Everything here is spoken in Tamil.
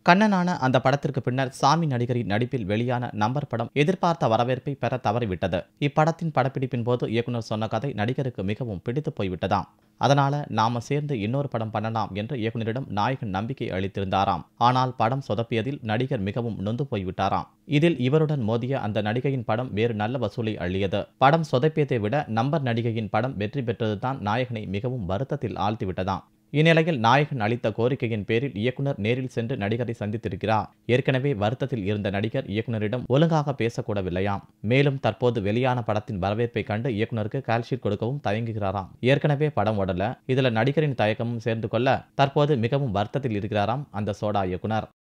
கண்ணனான அந்த படத்திற்கு பின்னர் சாமி நடிகரின் நடிப்பில் வெளியான நம்பர் படம் எதிர்பார்த்த வரவேற்பை பெற தவறிவிட்டது இப்படத்தின் படப்பிடிப்பின் போது இயக்குனர் சொன்ன கதை நடிகருக்கு மிகவும் பிடித்து போய்விட்டதாம் அதனால நாம சேர்ந்து இன்னொரு படம் பண்ணலாம் என்று இயக்குனரிடம் நாயகன் நம்பிக்கை அளித்திருந்தாராம் ஆனால் படம் சொதப்பியதில் நடிகர் மிகவும் நொந்து போய்விட்டாராம் இதில் இவருடன் மோதிய அந்த நடிகையின் படம் வேறு நல்ல வசூலை அள்ளியது படம் சொதப்பியதை விட நம்பர் நடிகையின் படம் வெற்றி பெற்றதுதான் நாயகனை மிகவும் வருத்தத்தில் ஆழ்த்திவிட்டதாம் இந்நிலையில் நாயகன் அளித்த கோரிக்கையின் பேரில் இயக்குனர் நேரில் சென்று நடிகரை சந்தித்திருக்கிறார் ஏற்கனவே வருத்தத்தில் இருந்த நடிகர் இயக்குனரிடம் ஒழுங்காக பேசக்கூடவில்லையாம் மேலும் தற்போது வெளியான படத்தின் வரவேற்பை கண்டு இயக்குனருக்கு கால்ஷீட் கொடுக்கவும் தயங்குகிறாராம் ஏற்கனவே படம் ஓடல இதுல நடிகரின் தயக்கமும் சேர்ந்து கொள்ள தற்போது மிகவும் வருத்தத்தில் இருக்கிறாராம் அந்த சோடா இயக்குனர்